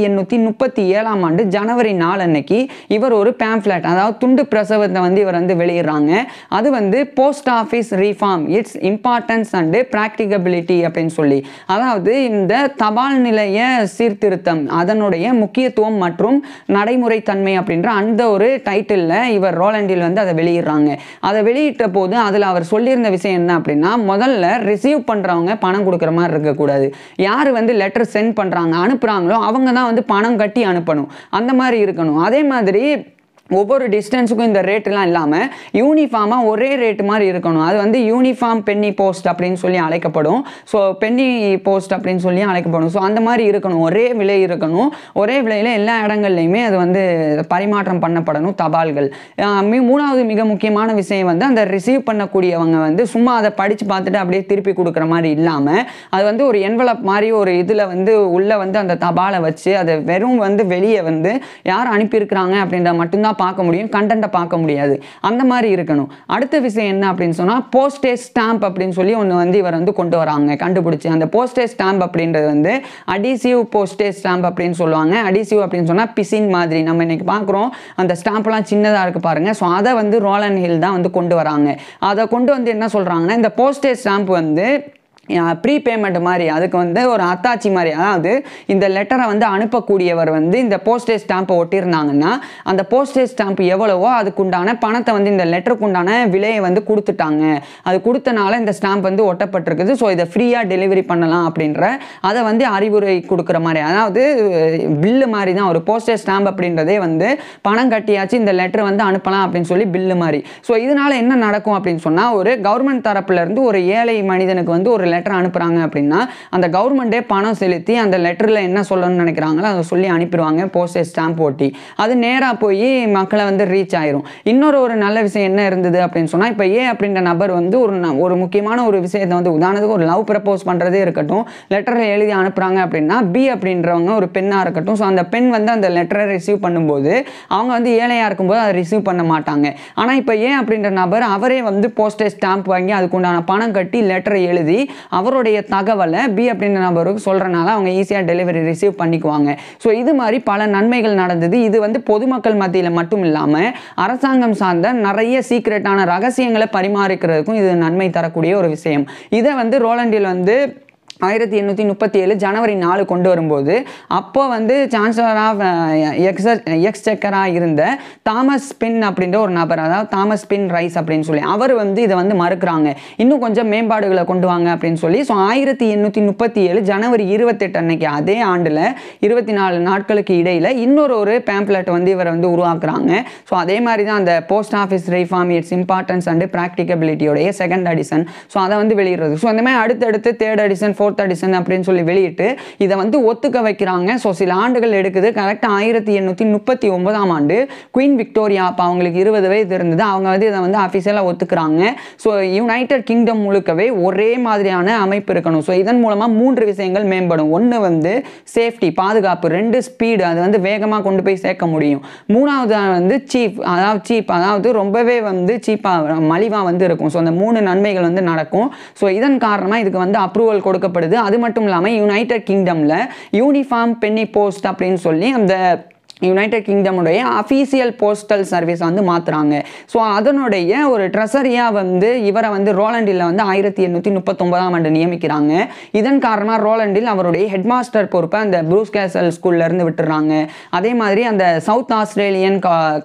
எண்ணூற்றி முப்பத்தி ஏழாம் ஆண்டு ஜனவரி நாலு அன்னைக்கு இவர் ஒரு பேம்ஃப்ளெட் அதாவது துண்டு பிரசவத்தை வந்து இவர் வந்து வெளியிடுறாங்க அது வந்து post office reform its importance and practicability அப்படின்னு சொல்லி அதாவது இந்த தபால் நிலைய சீர்திருத்தம் அதனுடைய முக்கியத்துவம் மற்றும் நடைமுறை தன்மை அப்படின்ற அந்த ஒரு டைட்டிலில் இவர் ரோலண்டில் வந்து அதை வெளியிடுறாங்க அதை வெளியிட்ட போது அதில் அவர் சொல்லியிருந்த விஷயம் என்ன அப்படின்னா முதல்ல ரிசீவ் பண்ணுறவங்க பணம் கொடுக்குற மாதிரி இருக்கக்கூடாது யார் வந்து லெட்டர் சென்ட் பண்ணுறாங்க அனுப்புகிறாங்களோ அவங்க தான் வந்து பணம் கட்டி அனுப்பணும் அந்த மாதிரி இருக்கணும் அதே மாதிரி ஒவ்வொரு டிஸ்டன்ஸுக்கும் இந்த ரேட்டுலாம் இல்லாமல் யூனிஃபார்மாக ஒரே ரேட் மாதிரி இருக்கணும் அது வந்து யூனிஃபார்ம் பென்னி போஸ்ட் அப்படின்னு சொல்லி அழைக்கப்படும் ஸோ பென்னி போஸ்ட் அப்படின்னு சொல்லி அழைக்கப்படும் ஸோ அந்த மாதிரி இருக்கணும் ஒரே விலை இருக்கணும் ஒரே விலையில் எல்லா இடங்கள்லையுமே அது வந்து பரிமாற்றம் பண்ணப்படணும் தபால்கள் ஆஹ் மி- மூணாவது மிக முக்கியமான விஷயம் வந்து அந்த ரிசீவ் பண்ணக்கூடியவங்க வந்து சும்மா அதை படித்து பார்த்துட்டு அப்படியே திருப்பி கொடுக்குற மாதிரி இல்லாமல் அது வந்து ஒரு என்வலப் மாதிரி ஒரு இதில் வந்து உள்ளே வந்து அந்த தபாலை வச்சு அதை வெறும் வந்து வெளியே வந்து யார் அனுப்பியிருக்கிறாங்க அப்படின்றத மட்டும்தான் பார்க்க முடியும் கண்டென்ட்டை பார்க்க முடியாது அந்த மாதிரி இருக்கணும் அடுத்த விஷயம் என்ன அப்படின்னு சொன்னால் போஸ்டேஜ் ஸ்டாம்ப் அப்படின்னு சொல்லி ஒன்று வந்து இவர் வந்து கொண்டு வராங்க கண்டுபிடிச்சி அந்த போஸ்டேஜ் ஸ்டாம்ப் அப்படின்றது வந்து அடிசிவ் போஸ்டேஜ் ஸ்டாம்ப் அப்படின்னு சொல்லுவாங்க அடிசிவ் அப்படின்னு சொன்னால் பிசின் மாதிரி நம்ம இன்னைக்கு பார்க்குறோம் அந்த ஸ்டாம்ப்லாம் சின்னதாக இருக்குது பாருங்கள் ஸோ அதை வந்து ரோலன் ஹில் தான் வந்து கொண்டு வராங்க அதை கொண்டு வந்து என்ன சொல்கிறாங்கன்னா இந்த போஸ்டேஜ் ஸ்டாம்ப் வந்து ப்ரீ பேமெண்ட் மாதிரி அதுக்கு வந்து ஒரு அத்தாச்சி மாதிரி அதாவது இந்த லெட்டரை வந்து அனுப்பக்கூடியவர் வந்து இந்த போஸ்டேஜ் ஸ்டாம்பை ஒட்டியிருந்தாங்கன்னா அந்த போஸ்டேஜ் ஸ்டாம்ப் எவ்வளவோ அதுக்குண்டான பணத்தை வந்து இந்த லெட்டருக்கு உண்டான விலையை வந்து கொடுத்துட்டாங்க அது கொடுத்தனால இந்த ஸ்டாம்ப் வந்து ஒட்டப்பட்டிருக்குது ஸோ இதை ஃப்ரீயாக டெலிவரி பண்ணலாம் அப்படின்ற அதை வந்து அறிவுரை கொடுக்குற மாதிரி அதாவது பில்லு மாதிரி தான் ஒரு போஸ்டேஜ் ஸ்டாம்ப் அப்படின்றதே வந்து பணம் கட்டியாச்சு இந்த லெட்டர் வந்து அனுப்பலாம் அப்படின்னு சொல்லி பில்லு மாதிரி ஸோ இதனால என்ன நடக்கும் அப்படின்னு சொன்னால் ஒரு கவர்மெண்ட் தரப்புல இருந்து ஒரு ஏழை மனிதனுக்கு வந்து ஒரு லெட்டர் அனுப்புகிறாங்க அப்படின்னா அந்த கவர்மெண்ட்டே பணம் செலுத்தி அந்த லெட்டரில் என்ன சொல்லணும்னு நினைக்கிறாங்களோ அதை சொல்லி அனுப்பிடுவாங்க போஸ்டேஜ் ஸ்டாம்ப் ஓட்டி அது நேராக போய் மக்களை வந்து ரீச் ஆயிரும் இன்னொரு ஒரு நல்ல விஷயம் என்ன இருந்தது அப்படின்னு சொன்னால் இப்போ ஏ அப்படின்ற நபர் வந்து ஒரு ந- ஒரு முக்கியமான ஒரு விஷயத்தை வந்து உதாரணத்துக்கு ஒரு லவ் ப்ரப்போஸ் பண்ணுறதே இருக்கட்டும் லெட்டரை எழுதி அனுப்புகிறாங்க அப்படின்னா பி அப்படின்றவங்க ஒரு பெண்ணாக இருக்கட்டும் ஸோ அந்த பெண் வந்து அந்த லெட்டரை ரிசீவ் பண்ணும்போது அவங்க வந்து ஏழையாக இருக்கும்போது அதை ரிசீவ் பண்ண மாட்டாங்க ஆனால் இப்போ ஏன் அப்படின்ற நபர் அவரே வந்து போஸ்டேஜ் ஸ்டாம்ப் வாங்கி அதுக்குண்டான பணம் கட்டி லெட்டரை எழுதி அவருடைய தகவலை பி அப்படின்ற நபருக்கு சொல்கிறனால அவங்க ஈஸியாக டெலிவரி ரிசீவ் பண்ணிக்குவாங்க ஸோ இது மாதிரி பல நன்மைகள் நடந்தது இது வந்து பொதுமக்கள் மத்தியில் மட்டும் இல்லாமல் அரசாங்கம் சார்ந்த நிறைய சீக்ரெட்டான ரகசியங்களை பரிமாறிக்கிறதுக்கும் இது நன்மை தரக்கூடிய ஒரு விஷயம் இதை வந்து ரோலண்டில் வந்து ஆயிரத்தி எண்ணூற்றி முப்பத்தி ஏழு ஜனவரி நாலு கொண்டு வரும்போது அப்போ வந்து சான்சலர் ஆஃப் எக்ஸ எக்ஸ்செக்கராக இருந்த தாமஸ் பின் அப்படின்ற ஒரு நபர் அதாவது தாமஸ் பின் ரைஸ் அப்படின்னு சொல்லி அவர் வந்து இதை வந்து மறுக்கிறாங்க இன்னும் கொஞ்சம் மேம்பாடுகளை கொண்டு வாங்க அப்படின்னு சொல்லி ஸோ ஆயிரத்தி எண்ணூற்றி முப்பத்தி ஏழு ஜனவரி இருபத்தெட்டு அன்னைக்கு அதே ஆண்டில் இருபத்தி நாலு நாட்களுக்கு இடையில் இன்னொரு ஒரு பேம்ப்ளெட் வந்து இவரை வந்து உருவாக்குறாங்க ஸோ அதே மாதிரி தான் அந்த post office reform its importance and ப்ராக்டிகபிலிட்டியோடைய செகண்ட் அடிஷன் ஸோ அதை வந்து வெளியிடுறது ஸோ அந்த மாதிரி அடுத்தடுத்து தேர்ட் அடிஷன் ஃபோர்த் அடிஷன் அப்படின்னு சொல்லி வெளியிட்டு இதை வந்து ஒத்துக்க வைக்கிறாங்க ஸோ சில ஆண்டுகள் எடுக்குது கரெக்டாக ஆயிரத்தி எண்ணூற்றி முப்பத்தி ஒன்பதாம் ஆண்டு குயின் விக்டோரியா அப்போ அவங்களுக்கு இருபது வயது இருந்தது அவங்க வந்து இதை வந்து அஃபிஷியலாக ஒத்துக்கிறாங்க ஸோ யுனைடெட் கிங்டம் முழுக்கவே ஒரே மாதிரியான அமைப்பு இருக்கணும் ஸோ இதன் மூலமாக மூன்று விஷயங்கள் மேம்படும் ஒன்று வந்து சேஃப்டி பாதுகாப்பு ரெண்டு ஸ்பீடு அது வந்து வேகமாக கொண்டு போய் சேர்க்க முடியும் மூணாவது வந்து சீப் அதாவது சீப் அதாவது ரொம்பவே வந்து சீப்பாக மலிவாக வந்து இருக்கும் ஸோ அந்த மூணு நன்மைகள் வந்து நடக்கும் ஸோ இதன் காரணமாக இதுக்கு வந்து அப்ரூவல் கொடுக்கப்படுது அது மட்டும் இல்லாமல் யுனைடெட் கிங்டமில் யூனிஃபார்ம் பென்னி போஸ்ட் அப்படின்னு சொல்லி அந்த யுனைடெட் கிங்டமுடைய அஃபீஷியல் போஸ்டல் சர்வீஸ் வந்து மாற்றுறாங்க ஸோ அதனுடைய ஒரு ட்ரெஸரியாக வந்து இவரை வந்து ரோலண்டில் வந்து ஆயிரத்தி எண்ணூற்றி முப்பத்தொன்பதாம் ஆண்டு நியமிக்கிறாங்க இதன் காரணமாக ரோலண்டில் அவருடைய ஹெட் மாஸ்டர் பொறுப்பை அந்த ப்ரூஸ் கேசல் ஸ்கூல்லேருந்து விட்டுறாங்க அதே மாதிரி அந்த சவுத் ஆஸ்திரேலியன்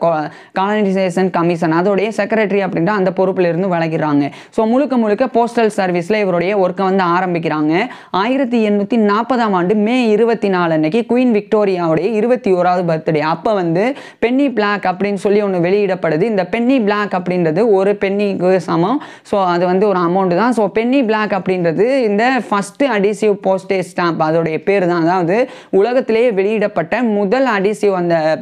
காலனைசேஷன் கமிஷன் அதோடைய செக்ரட்டரி அப்படின்ற அந்த பொறுப்பில் இருந்து விலகிறாங்க ஸோ முழுக்க முழுக்க போஸ்டல் சர்வீஸில் இவருடைய ஒர்க்கை வந்து ஆரம்பிக்கிறாங்க ஆயிரத்தி எண்ணூற்றி நாற்பதாம் ஆண்டு மே இருபத்தி நாலு அன்னைக்கு குயின் விக்டோரியாவுடைய இருபத்தி ஓராவது பர்த்டே அப்போ வந்து பென்னி பிளாக் அப்படின்னு சொல்லி ஒன்று வெளியிடப்படுது இந்த பென்னி பிளாக் அப்படின்றது ஒரு பென்னிக்கு சமம் ஸோ அது வந்து ஒரு அமௌண்ட் தான் ஸோ பென்னி பிளாக் அப்படின்றது இந்த ஃபஸ்ட்டு அடிசிவ் போஸ்டேஜ் ஸ்டாம்ப் அதோடைய பேர் தான் அதாவது உலகத்திலேயே வெளியிடப்பட்ட முதல் அடிசிவ் அந்த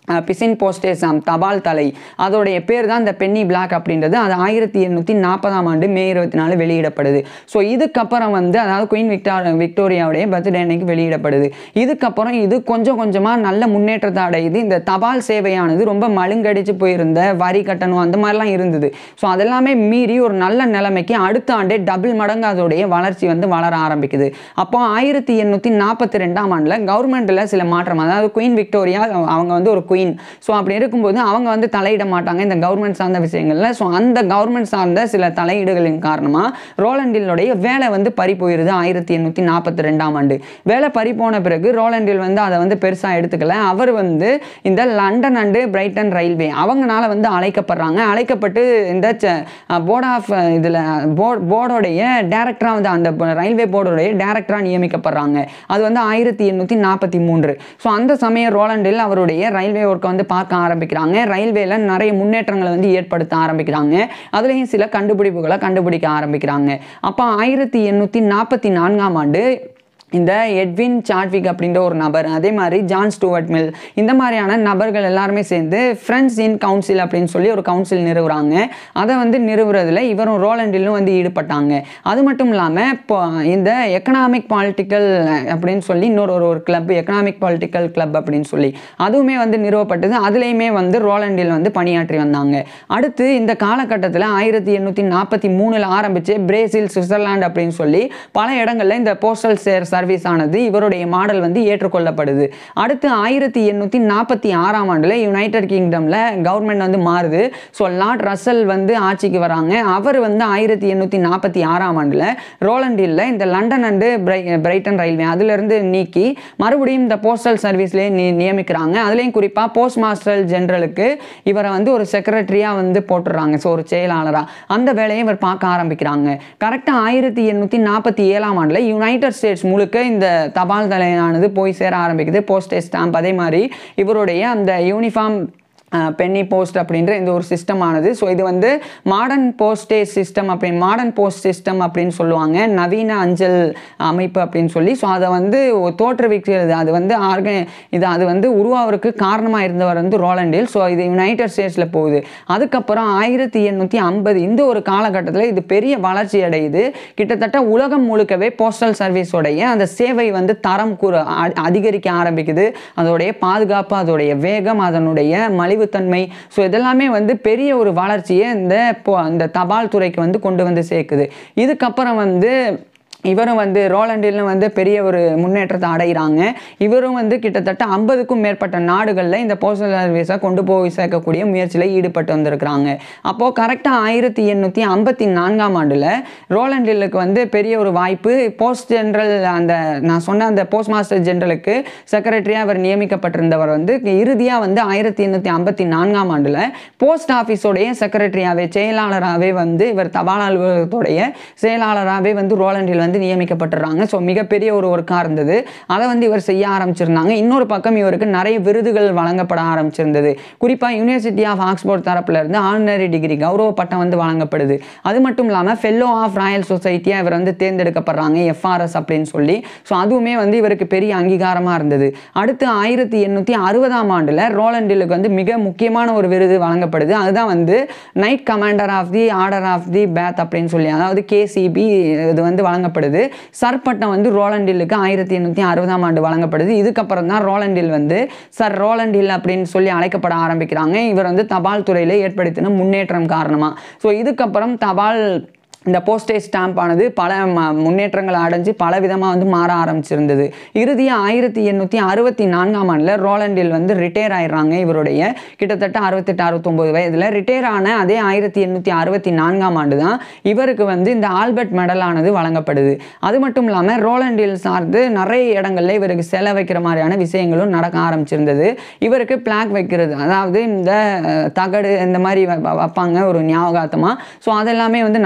பிசின் போஸ்டேசாம் தபால் தலை அதோடைய பேர் தான் இந்த பென்னி பிளாக் அப்படின்றது அது ஆயிரத்தி எண்ணூற்றி நாற்பதாம் ஆண்டு மே இருபத்தி நாலு வெளியிடப்படுது ஸோ இதுக்கப்புறம் வந்து அதாவது குயின் விக்டோர் விக்டோரியாவுடைய பர்த்டே அன்னைக்கு வெளியிடப்படுது இதுக்கப்புறம் இது கொஞ்சம் கொஞ்சமாக நல்ல முன்னேற்றத்தை அடையுது இந்த தபால் சேவையானது ரொம்ப மழுங்கடிச்சு போயிருந்த வரி கட்டணம் அந்த மாதிரிலாம் இருந்தது ஸோ அதெல்லாமே மீறி ஒரு நல்ல நிலைமைக்கு அடுத்த ஆண்டே டபுள் மடங்கு அதோடைய வளர்ச்சி வந்து வளர ஆரம்பிக்குது அப்போ ஆயிரத்தி எண்ணூற்றி நாற்பத்தி ரெண்டாம் ஆண்டில் கவர்மெண்ட்டில் சில மாற்றம் அதாவது குயின் விக்டோரியா அவங்க வந்து ஒரு குயின் ஸோ அப்படி இருக்கும்போது அவங்க வந்து தலையிட மாட்டாங்க இந்த கவர்மெண்ட் சார்ந்த விஷயங்களில் ஸோ அந்த கவர்மெண்ட் சார்ந்த சில தலையீடுகளின் காரணமாக ரோலண்டிலுடைய வேலை வந்து பறி போயிருது ஆயிரத்தி எண்ணூற்றி நாற்பத்தி ரெண்டாம் ஆண்டு வேலை பறி போன பிறகு ரோலண்டில் வந்து அதை வந்து பெருசாக எடுத்துக்கல அவர் வந்து இந்த லண்டன் அண்டு பிரைட்டன் ரயில்வே அவங்கனால வந்து அழைக்கப்படுறாங்க அழைக்கப்பட்டு இந்த போர்ட் ஆஃப் இதில் போர்ட் போர்டோடைய டேரக்டராக வந்து அந்த ரயில்வே போர்டோடைய டேரக்டராக நியமிக்கப்படுறாங்க அது வந்து ஆயிரத்தி எண்ணூற்றி நாற்பத்தி மூன்று ஸோ அந்த சமயம் ரோலண்டில் அவருடைய ரயில்வே ஒர்க்கை வந்து பார்க்க ஆரம்பிக்கிறாங்க ரயில்வேல நிறைய முன்னேற்றங்களை வந்து ஏற்படுத்த ஆரம்பிக்கிறாங்க அதுலேயும் சில கண்டுபிடிப்புகளை கண்டுபிடிக்க ஆரம்பிக்கிறாங்க அப்போ ஆயிரத்தி எண்ணூற்றி நாற்பத்தி நான்காம் ஆண்டு இந்த எட்வின் சாட்விக் அப்படின்ற ஒரு நபர் அதே மாதிரி ஜான் ஸ்டூவர்ட் மில் இந்த மாதிரியான நபர்கள் எல்லாருமே சேர்ந்து ஃப்ரெண்ட்ஸ் இன் கவுன்சில் அப்படின்னு சொல்லி ஒரு கவுன்சில் நிறுவுறாங்க அதை வந்து நிறுவுறதுல இவரும் ரோலண்டிலும் வந்து ஈடுபட்டாங்க அது மட்டும் இல்லாமல் இப்போ இந்த எக்கனாமிக் பாலிட்டிக்கல் அப்படின்னு சொல்லி இன்னொரு ஒரு ஒரு கிளப் எக்கனாமிக் பாலிட்டிக்கல் கிளப் அப்படின்னு சொல்லி அதுவுமே வந்து நிறுவப்பட்டது அதுலேயுமே வந்து ரோலண்டில் வந்து பணியாற்றி வந்தாங்க அடுத்து இந்த காலகட்டத்தில் ஆயிரத்தி எண்ணூற்றி நாற்பத்தி மூணில் ஆரம்பித்து பிரேசில் சுவிட்சர்லாந்து அப்படின்னு சொல்லி பல இடங்களில் இந்த போஸ்டல் சேர் சர்வீஸ் ஆனது இவருடைய மாடல் வந்து ஏற்றுக்கொள்ளப்படுது அடுத்து ஆயிரத்தி எண்ணூற்றி நாற்பத்தி ஆறாம் ஆண்டில் யுனைடெட் கிங்டமில் கவர்மெண்ட் வந்து மாறுது ஸோ லார்ட் ரசல் வந்து ஆட்சிக்கு வராங்க அவர் வந்து ஆயிரத்தி எண்ணூற்றி நாற்பத்தி ஆறாம் ஆண்டில் ரோலண்டில் இந்த லண்டன் அண்டு பிரை பிரைட்டன் ரயில்வே அதிலிருந்து நீக்கி மறுபடியும் இந்த போஸ்டல் சர்வீஸ்லேயே நி நியமிக்கிறாங்க அதுலேயும் குறிப்பாக போஸ்ட் மாஸ்டர் ஜெனரலுக்கு இவரை வந்து ஒரு செக்ரட்டரியாக வந்து போட்டுடுறாங்க ஸோ ஒரு செயலாளராக அந்த வேலையை இவர் பார்க்க ஆரம்பிக்கிறாங்க கரெக்டாக ஆயிரத்தி எண்ணூற்றி நாற்பத்தி ஏழாம் ஆண்டில் யுனைடெட் ஸ்டேட்ஸ் முழுக்க இந்த தபால் தலையானது போய் சேர ஆரம்பிக்குது போஸ்டேஜ் ஸ்டாம்ப் அதே மாதிரி இவருடைய அந்த யூனிஃபார்ம் பென்னி போஸ்ட் அப்படின்ற இந்த ஒரு சிஸ்டம் ஆனது ஸோ இது வந்து மாடர்ன் போஸ்டேஜ் சிஸ்டம் அப்படின்னு மாடர்ன் போஸ்ட் சிஸ்டம் அப்படின்னு சொல்லுவாங்க நவீன அஞ்சல் அமைப்பு அப்படின்னு சொல்லி ஸோ அதை வந்து தோற்றுவிக்கிறது அது வந்து ஆர்க இது அது வந்து உருவாவதற்கு காரணமாக இருந்தவர் வந்து ரோலண்டில் ஸோ இது யுனைடெட் ஸ்டேட்ஸில் போகுது அதுக்கப்புறம் ஆயிரத்தி எண்ணூற்றி ஐம்பது இந்த ஒரு காலகட்டத்தில் இது பெரிய வளர்ச்சி அடையுது கிட்டத்தட்ட உலகம் முழுக்கவே போஸ்டல் சர்வீஸோடைய அந்த சேவை வந்து தரம் கூற அ- அதிகரிக்க ஆரம்பிக்குது அதோடைய பாதுகாப்பு அதோடைய வேகம் அதனுடைய மலிவுத்தன்மை ஸோ இதெல்லாமே வந்து பெரிய ஒரு வளர்ச்சியை இந்த பொ- இந்த தபால் துறைக்கு வந்து கொண்டு வந்து சேர்க்குது இதுக்கப்புறம் வந்து இவரும் வந்து ரோலண்டில்னு வந்து பெரிய ஒரு முன்னேற்றத்தை அடைகிறாங்க இவரும் வந்து கிட்டத்தட்ட ஐம்பதுக்கும் மேற்பட்ட நாடுகளில் இந்த போஸ்டல் சர்வீஸை கொண்டு போய் சேர்க்கக்கூடிய முயற்சியில் ஈடுபட்டு வந்திருக்கிறாங்க அப்போது கரெக்டாக ஆயிரத்தி எண்ணூற்றி ஐம்பத்தி நான்காம் ஆண்டில் ரோலண்டிலுக்கு வந்து பெரிய ஒரு வாய்ப்பு போஸ்ட் ஜெனரல் அந்த நான் சொன்ன அந்த போஸ்ட் மாஸ்டர் ஜெனரலுக்கு செக்ரட்டரியாக அவர் நியமிக்கப்பட்டிருந்தவர் வந்து இறுதியாக வந்து ஆயிரத்தி எண்ணூற்றி ஐம்பத்தி நான்காம் ஆண்டில் போஸ்ட் ஆஃபீஸோடைய செக்ரட்டரியாகவே செயலாளராகவே வந்து இவர் தபால் அலுவலகத்துடைய செயலாளராகவே வந்து ரோலண்டில் வந்து நியமிக்கப்பட்டுறாங்க ஸோ மிகப்பெரிய ஒரு ஒர்க்காக இருந்தது அதை வந்து இவர் செய்ய ஆரம்பிச்சிருந்தாங்க இன்னொரு பக்கம் இவருக்கு நிறைய விருதுகள் வழங்கப்பட ஆரம்பிச்சிருந்தது குறிப்பாக யூனிவர்சிட்டி ஆஃப் ஆக்ஸ்போர்ட் தரப்புல இருந்து ஆனரரி டிகிரி கௌரவ பட்டம் வந்து வழங்கப்படுது அது மட்டும் இல்லாமல் ஃபெல்லோ ஆஃப் ராயல் சொசைட்டியாக இவர் வந்து தேர்ந்தெடுக்கப்படுறாங்க எஃப்ஆர்எஸ் அப்படின்னு சொல்லி ஸோ அதுவுமே வந்து இவருக்கு பெரிய அங்கீகாரமாக இருந்தது அடுத்து ஆயிரத்தி எண்ணூற்றி அறுபதாம் ஆண்டில் ரோலண்டிலுக்கு வந்து மிக முக்கியமான ஒரு விருது வழங்கப்படுது அதுதான் வந்து knight commander of the order of the Bath அப்படின்னு சொல்லி அதாவது கேசிபி இது வந்து வழங்கப்படுது சர் பட்டம் வந்து ரோலண்டிலுக்கு ஆயிரத்தி எண்ணூற்றி அறுபதாம் ஆண்டு வழங்கப்படுது இதுக்கப்புறம் தான் ரோலண்டில் வந்து சர் ரோலண்டில் அப்படின்னு சொல்லி அழைக்கப்பட ஆரம்பிக்கிறாங்க இவர் வந்து தபால் துறையில் ஏற்படுத்தின முன்னேற்றம் காரணமாக ஸோ இதுக்கப்புறம் தபால் இந்த போஸ்டேஜ் ஸ்டாம்ப் ஆனது பல ம- முன்னேற்றங்களை அடைஞ்சு பல விதமாக வந்து மாற ஆரம்பிச்சிருந்தது இறுதியாக ஆயிரத்தி எண்ணூற்றி அறுபத்தி நான்காம் ஆண்டில் ரோலண்டில் வந்து ரிட்டையர் ஆயிடுறாங்க இவருடைய கிட்டத்தட்ட அறுபத்தெட்டு அறுபத்தொம்போது வயதில் ரிட்டையர் ஆன அதே ஆயிரத்தி எண்ணூற்றி அறுபத்தி நான்காம் ஆண்டு தான் இவருக்கு வந்து இந்த ஆல்பர்ட் மெடல் ஆனது வழங்கப்படுது அது மட்டும் இல்லாமல் ரோலண்டில் சார்ந்து நிறைய இடங்கள்ல இவருக்கு செல வைக்கிற மாதிரியான விஷயங்களும் நடக்க ஆரம்பிச்சிருந்தது இவருக்கு பிளாக் வைக்கிறது அதாவது இந்த அஹ், தகடு இந்த மாதிரி வ- வ- வைப்பாங்க ஒரு ஞாபகார்த்தமாக ஸோ அதெல்லாமே வந்து நடக்க ஆரம்பிச்சு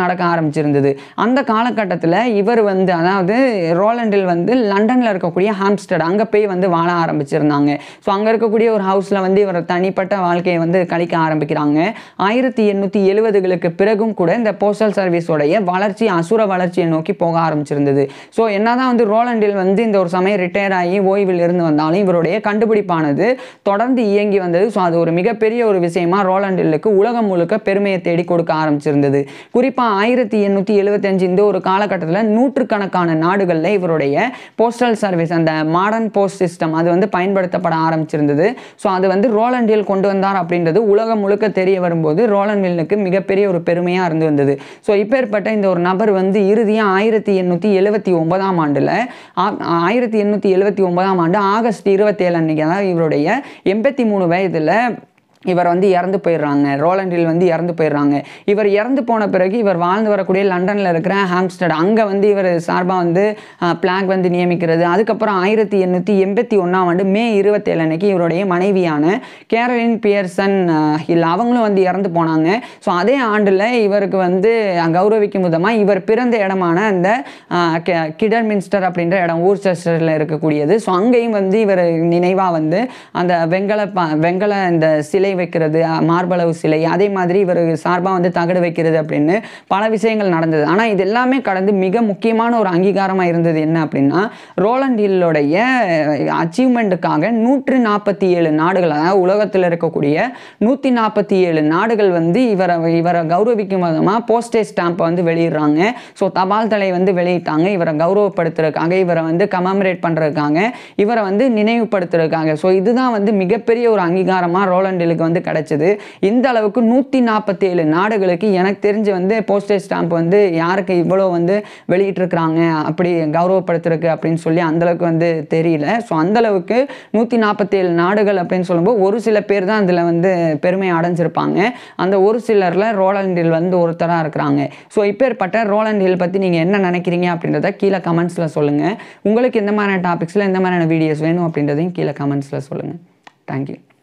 ஆரம்பிச்சிருந்தது அந்த காலகட்டத்தில் இவர் வந்து அதாவது ரோலண்டில் வந்து லண்டனில் இருக்கக்கூடிய ஹாம்ஸ்டர் அங்கே போய் வந்து வாழ ஆரம்பிச்சிருந்தாங்க ஸோ அங்கே இருக்கக்கூடிய ஒரு ஹவுஸில் வந்து இவர் தனிப்பட்ட வாழ்க்கையை வந்து கழிக்க ஆரம்பிக்கிறாங்க ஆயிரத்தி எண்ணூற்றி எழுபதுகளுக்கு பிறகும் கூட இந்த போஸ்டல் சர்வீஸோடைய வளர்ச்சி அசுர வளர்ச்சியை நோக்கி போக ஆரம்பிச்சிருந்தது ஸோ என்னதான் வந்து ரோலண்டில் வந்து இந்த ஒரு சமயம் ரிட்டையர் ஆகி ஓய்வில் இருந்து வந்தாலும் இவருடைய கண்டுபிடிப்பானது தொடர்ந்து இயங்கி வந்தது ஸோ அது ஒரு மிகப்பெரிய ஒரு விஷயமா ரோலண்டிலுக்கு உலகம் முழுக்க பெருமையை தேடி கொடுக்க ஆரம்பிச்சிருந்தது குறிப்பாக ஆயிரத்தி எண்ணூற்றி எழுபத்தஞ்சு இந்த ஒரு காலகட்டத்தில் நூற்றுக்கணக்கான நாடுகளில் இவருடைய போஸ்டல் சர்வீஸ் அந்த மாடர்ன் போஸ்ட் சிஸ்டம் அது வந்து பயன்படுத்தப்பட ஆரம்பிச்சிருந்தது ஸோ அது வந்து ரோலண்டில் கொண்டு வந்தார் அப்படின்றது உலகம் முழுக்க தெரிய வரும்போது ரோலண்ட் மில்லுக்கு மிகப்பெரிய ஒரு பெருமையாக இருந்து வந்தது ஸோ இப்பேற்பட்ட இந்த ஒரு நபர் வந்து இறுதியாக ஆயிரத்தி எண்ணூற்றி எழுபத்தி ஒன்பதாம் ஆண்டில் ஆயிரத்தி எண்ணூற்றி எழுபத்தி ஒன்பதாம் ஆண்டு ஆகஸ்ட் இருபத்தேழு அன்னைக்கு அதாவது இவருடைய எண்பத்தி மூணு வயதில் இவர் வந்து இறந்து போயிடுறாங்க ரோலண்டில் வந்து இறந்து போயிடுறாங்க இவர் இறந்து போன பிறகு இவர் வாழ்ந்து வரக்கூடிய லண்டனில் இருக்கிற ஹாம்ஸ்டட் அங்கே வந்து இவர் சார்பாக வந்து பிளாக் வந்து நியமிக்கிறது அதுக்கப்புறம் ஆயிரத்தி எண்ணூற்றி எண்பத்தி ஒன்றாம் ஆண்டு மே இருபத்தேழு அன்னைக்கு இவருடைய மனைவியான கேரலின் பியர்சன் இல்லை அவங்களும் வந்து இறந்து போனாங்க ஸோ அதே ஆண்டில் இவருக்கு வந்து கௌரவிக்கும் விதமாக இவர் பிறந்த இடமான அந்த கிடர் மின்ஸ்டர் அப்படின்ற இடம் ஊர்செஸ்டரில் இருக்கக்கூடியது ஸோ அங்கேயும் வந்து இவர் நினைவாக வந்து அந்த வெங்கல ப வெங்கல இந்த சிலை வைக்கிறது அஹ், மார்பளவு சிலை அதே மாதிரி இவர் சார்பாக வந்து தகடு வைக்கிறது அப்படின்னு பல விஷயங்கள் நடந்தது ஆனால் இது எல்லாமே கடந்து மிக முக்கியமான ஒரு அங்கீகாரமாக இருந்தது என்ன அப்படின்னா ரோலண்ட் ஹில்லுடைய அச்சீவ்மெண்ட்டுக்காக நூற்று நாற்பத்தி ஏழு நாடுகள் அதாவது உலகத்தில் இருக்கக்கூடிய நூற்றி நாற்பத்தி ஏழு நாடுகள் வந்து இவரை இவரை கௌரவிக்கும் விதமாக போஸ்டேஜ் ஸ்டாம்பை வந்து வெளியிடுறாங்க ஸோ தபால் தலை வந்து வெளியிட்டாங்க இவரை கௌரவப்படுத்துறதுக்காக இவரை வந்து கமமரேட் பண்ணுறதுக்காக இவரை வந்து நினைவுபடுத்துறதுக்காக ஸோ இதுதான் வந்து மிகப்பெரிய ஒரு அங்கீகாரமாக ரோலண்டிலுக்கு வந்து கிடைச்சது இந்த அளவுக்கு நூற்றி நாற்பத்தி ஏழு நாடுகளுக்கு எனக்கு தெரிஞ்சு வந்து போஸ்டேஜ் ஸ்டாம்ப் வந்து யாருக்கு இவ்வளோ வந்து வெளியிட்டிருக்கிறாங்க அப்படி கௌரவப்படுத்துறதுக்கு அப்படின்னு சொல்லி அந்தளவுக்கு வந்து தெரியல ஸோ அந்தளவுக்கு நூற்றி நாற்பத்தேழு நாடுகள் அப்படின்னு சொல்லும்போது ஒரு சில பேர் தான் அதில் வந்து பெருமை அடைஞ்சிருப்பாங்க அந்த ஒரு சிலரில் ரோலண்ட் ஹில் வந்து ஒருத்தராக இருக்கிறாங்க ஸோ இப்பேற்பட்ட ரோலண்ட் ஹில் பற்றி நீங்கள் என்ன நினைக்கிறீங்க அப்படின்றத கீழே கமெண்ட்ஸில் சொல்லுங்கள் உங்களுக்கு எந்த மாதிரியான டாபிக்ஸில் எந்த மாதிரியான வீடியோஸ் வேணும் அப்படின்றதையும் கீழே கமெண்ட்ஸில் சொல்லுங்கள் தேங்க்யூ